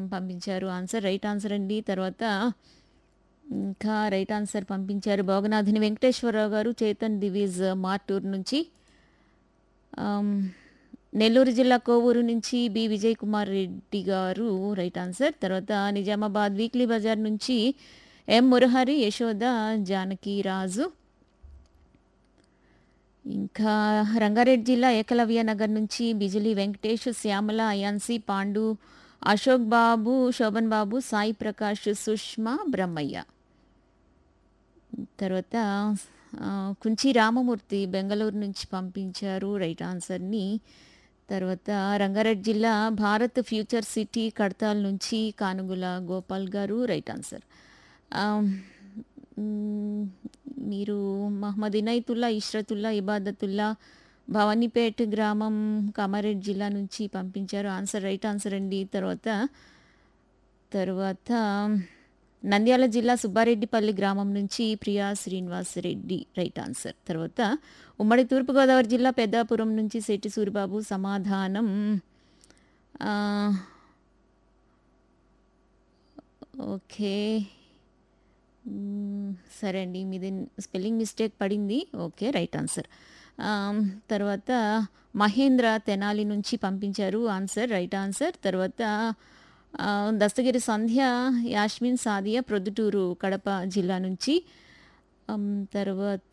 పంపించారు answer right answer అండి తర్వాత ఇంకా రైట్ ఆన్సర్ పంపించారు భోగనాథిని వెంకటేశ్వరరావు గారు చేతన్ దివీజ్ మార్టూర్ నుంచి ఆమ్, నెల్లూరు జిల్లా కోవూరు నుంచి బి విజయ్ కుమార్ రెడ్డి గారు రైట్ ఆన్సర్ తర్వాత నిజామాబాద్ వీక్లీ బజార్ నుంచి ఎం మురహరి యశోద జానకి రాజు ఇంకా రంగారెడ్డి జిల్లా ఏకలవ్య నగర్ నుంచి బిజిలి వెంకటేష్ శ్యామల అయాన్సి పాండు అశోక్ బాబు శోభన్ బాబు సాయి ప్రకాష్ సుష్మా బ్రహ్మయ్య తర్వాత ఆ, కుంచి రామమూర్తి బెంగళూరు నుంచి పంపించారు రైట్ ఆన్సర్ని తర్వాత రంగారెడ్డి జిల్లా భారత్ ఫ్యూచర్ సిటీ కడతాల్ నుంచి కానుగుల గోపాల్ గారు రైట్ ఆన్సర్ ఆ, మ్, మీరు మహమ్మద్ ఇనైతుల్లా ఇష్రతుల్లా ఇబాదతుల్లా భవానీపేట్ గ్రామం కామారెడ్డి జిల్లా నుంచి పంపించారు ఆన్సర్ రైట్ ఆన్సర్ అండి తర్వాత తర్వాత నంద్యాల జిల్లా సుబ్బారెడ్డిపల్లి గ్రామం నుంచి ప్రియా శ్రీనివాస్ రెడ్డి రైట్ ఆన్సర్ తర్వాత ఉమ్మడి తూర్పుగోదావరి జిల్లా పెద్దాపురం నుంచి శెట్టి సూరిబాబు సమాధానం ఆ, ఓకే మ్మ్, సరే అండి మీది స్పెల్లింగ్ మిస్టేక్ పడింది ఓకే రైట్ ఆన్సర్ ఆమ్, తర్వాత మహేంద్ర తెనాలి నుంచి పంపించారు ఆన్సర్ రైట్ ఆన్సర్ తర్వాత ఆ, దస్తగిరి సంధ్య యాస్మిన్ సాదియా ప్రొద్దుటూరు కడప జిల్లా నుంచి ఆమ్, తర్వాత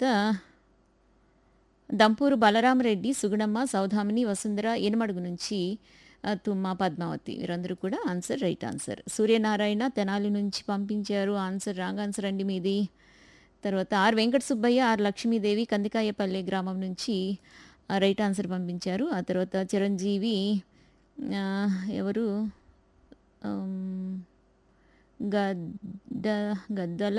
దంపూరు బలరామరెడ్డి సుగుణమ్మ సౌధామిని వసుంధర ఎనమడుగు నుంచి ఆ, తుమ్మ పద్మావతి వీరందరూ కూడా answer right answer Suryanarayana Tenali నుంచి పంపించారు ఆన్సర్ రాంగ్ ఆన్సర్ అండి మీది తర్వాత ఆర్ వెంకట సుబ్బయ్య ఆర్ లక్ష్మీదేవి కందికాయపల్లి గ్రామం నుంచి ఆ, రైట్ ఆన్సర్ పంపించారు ఆ తర్వాత చిరంజీవి ఆ, ఎవరు ఆమ్, గద్ద గద్దల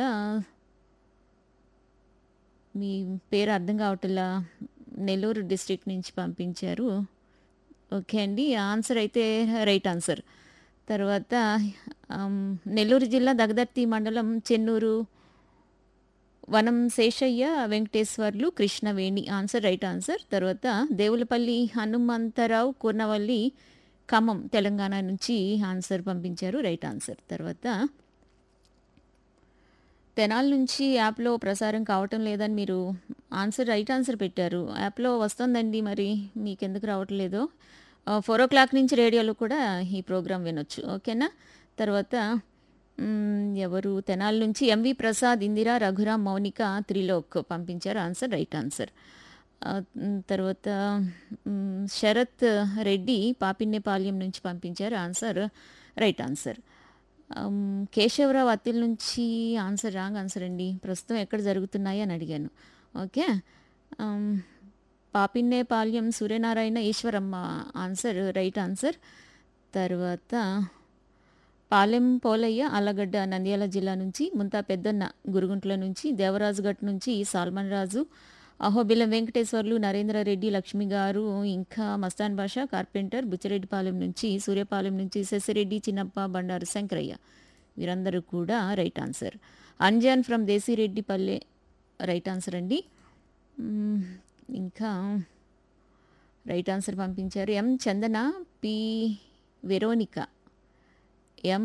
మీ పేరు అర్థం కావట్లా నెల్లూరు డిస్ట్రిక్ట్ నుంచి పంపించారు ఓకే అండి ఆన్సర్ అయితే రైట్ ఆన్సర్ తర్వాత ఆమ్, నెల్లూరు జిల్లా దగదర్తి మండలం Chennur Vanam Seshaiah Venkateswarlu Krishnaveni answer right answer తర్వాత దేవులపల్లి హనుమంతరావు కూర్నవల్లి ఖమ్మం తెలంగాణ నుంచి ఆన్సర్ పంపించారు రైట్ ఆన్సర్ తర్వాత తెనాల్ నుంచి యాప్లో ప్రసారం కావటం లేదని మీరు ఆన్సర్ రైట్ ఆన్సర్ పెట్టారు యాప్లో వస్తుందండి మరి మీకు ఎందుకు రావట్లేదో ఫోర్ ఓ క్లాక్ నుంచి రేడియోలో కూడా ఈ ప్రోగ్రాం వినొచ్చు ఓకేనా తర్వాత మ్, ఎవరు తెనాల్ నుంచి ఎంవి ప్రసాద్ ఇందిరా రఘురామ్ మౌనిక త్రిలోక్ పంపించారు ఆన్సర్ రైట్ ఆన్సర్ ఆ, మ్, తర్వాత మ్, శరత్ రెడ్డి పాపిన్నేపాల్యం నుంచి పంపించారు ఆన్సర్ రైట్ ఆన్సర్ ఆమ్, కేశవరావు అత్తిల్ నుంచి ఆన్సర్ రాంగ్ ఆన్సర్ అండి ప్రస్తుతం ఎక్కడ జరుగుతున్నాయి అని అడిగాను ఓకే ఆమ్, Papinnepalyam Suryanarayana Eswaramma answer right answer తర్వాత పాలెం పోలయ్య ఆలగడ్డ నంద్యాల జిల్లా నుంచి ముంతా పెద్దన్న గురుగుంట్ల నుంచి దేవరాజు గట్ నుంచి సాల్మన్ రాజు అహోబిలం వెంకటేశ్వర్లు నరేంద్రారెడ్డి లక్ష్మి గారు ఇంకా మస్తాన్ బాషా కార్పెంటర్ బుచ్చిరెడ్డిపాలెం నుంచి సూర్యపాలెం నుంచి శశిరెడ్డి చిన్నప్ప బండారు శంకరయ్య వీరందరూ కూడా right answer Anjan from Desireddipalle right answer అండి మ్మ్, ఇంకా రైట్ ఆన్సర్ పంపించారు M Chandana P Veronica M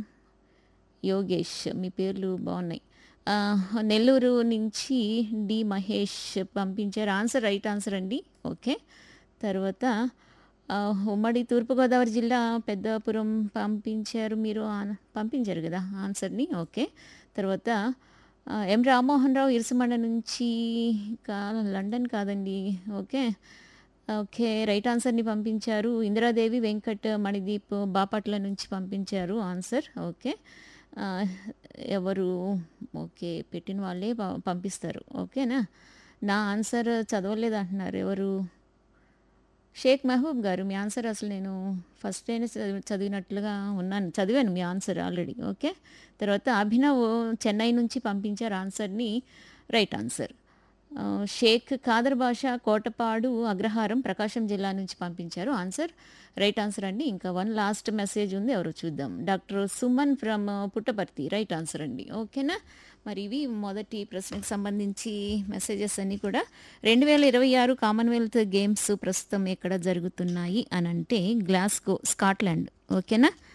Yogesh మీ పేర్లు బాగున్నాయి ఆ, నెల్లూరు నుంచి డి మహేష్ పంపించారు ఆన్సర్ రైట్ ఆన్సర్ అండి ఓకే తర్వాత ఆ, ఉమ్మడి తూర్పుగోదావరి జిల్లా పెద్దాపురం పంపించారు మీరు ఆన్- పంపించారు కదా ఆన్సర్ని ఓకే తర్వాత ఆ, ఎం రామ్మోహన్ రావు ఇరుసుమండ నుంచి కా లండన్ కాదండి ఓకే ఓకే రైట్ ఆన్సర్ని పంపించారు ఇందిరాదేవి వెంకట్ మణిదీప్ బాపట్ల నుంచి పంపించారు ఆన్సర్ ఓకే ఆ, ఎవరు ఓకే పెట్టిన వాళ్ళే ప- పంపిస్తారు ఓకేనా నా ఆన్సర్ చదవలేదు అంటున్నారు ఎవరు షేక్ మహబూబ్ గారు మీ ఆన్సర్ అసలు నేను ఫస్ట్ అయినా చదివి- చదివినట్లుగా ఉన్నాను చదివాను మీ ఆన్సర్ ఆల్రెడీ ఓకే తర్వాత అభినవ్ చెన్నై నుంచి పంపించారు ఆన్సర్ని రైట్ ఆన్సర్ ఆ, షేక్ ఖాదర్ బాషా కోటపాడు అగ్రహారం ప్రకాశం జిల్లా నుంచి పంపించారు ఆన్సర్ రైట్ ఆన్సర్ అండి ఇంకా వన్ లాస్ట్ మెసేజ్ ఉంది ఎవరు చూద్దాం doctor Suman from Puttaparthi right answer అండి ఓకేనా మరి ఇవి మొదటి ప్రశ్నకు సంబంధించి మెసేజెస్ అన్నీ కూడా రెండు వేల ఇరవై ఆరు కామన్వెల్త్ గేమ్స్ ప్రస్తుతం ఎక్కడ జరుగుతున్నాయి అని అంటే గ్లాస్గో స్కాట్లాండ్ ఓకేనా